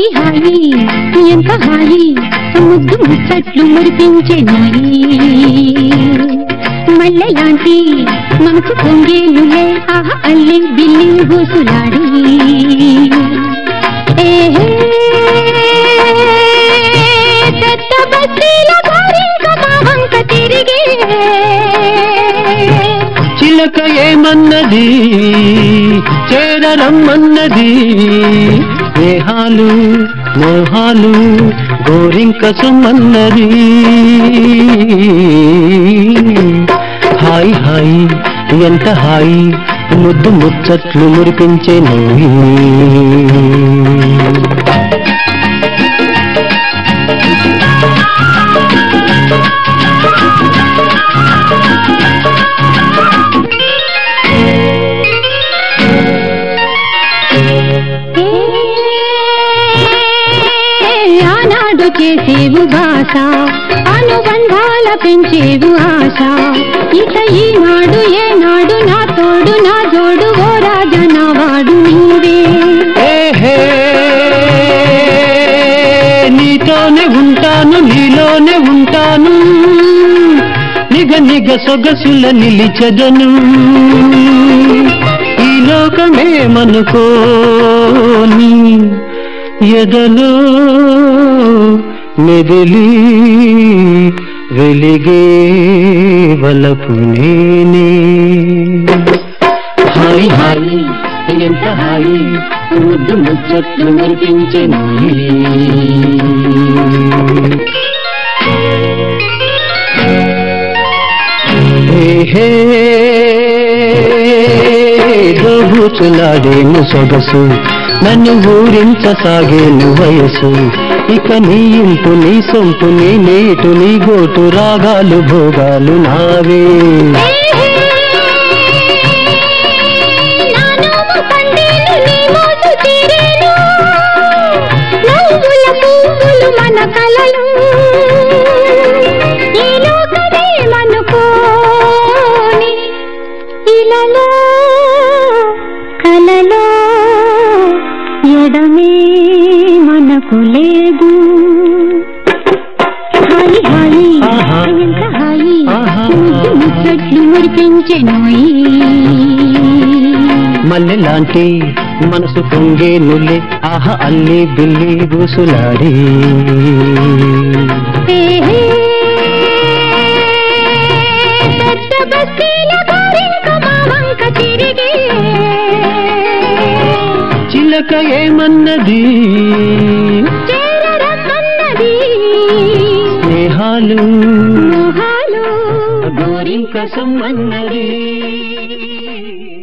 హాయి హాయి ఎంత హాయి ముద్దు ముచ్చట్లు మురిపించే నాయి మల్లె లాంటి మనసు పొంగేనులే ఆహా అల్లి బిల్లి ఊసులాడి ఏహే, పెద్ద బస్తీల గోరింక మా వంక తిరిగే చిలక ఏమన్నది చేరరమ్మన్నది స్నేహాలు మోహాలు గోరింక సుమ్మన్నది హాయ్ హాయ్ ఎంత హాయి ముద్దు ముచ్చట్లు మురిపించే నువ్వు ఏ ఆనాడు చేసేవు భాష అనుబంధాల పెంచేవు ఆశ ఇక ఈనాడు ఏనాడు నా తోడు నా జోడు ఓ రాజా నా వాడు నీవే ఏహే, నీతోనే ఉంటాను నీలోనే ఉంటాను నిగ నిగ సొగసుల నిలిచెదను ఈ లోకమే మనుకోని ఎదలో మెదిలి వెలిగే వలపు నేనే హాయ్ హాయ్ ఎంత హాయి ముద్దు ముచ్చట్లు మురిపించను హే దోబూచులాడేను సొగసు నన్ను ఊరించసాగేను వయసు ఇక నీ ఇంపు నీ సొంపు నీ నేటు నీ గోటు రాగాలు భోగాలు నావే నా నోము పండేను నీ మోసు తీరేను నవ్వుల పువ్వులు మన కలలు ఈ లోకమే మనుకోని ఇలలో కలలో ఎడమే మనకు లేదు హాయి హాయి ఆహా. ఎంత హాయి ఆహా. ముద్దు ముచ్చట్లు మురిపించెనోయి మల్లె లాంటి మనసు పొంగే నుల్లే ఆహ అల్లి బిల్లి బూసులాడి పెద్ద బస్తీల గోరింక మా వంక తిరిగే చిలక ఏమన్నది చేరరమ్మన్నది స్నేహాలు మోహాలు గోరింక సమ్మన్నది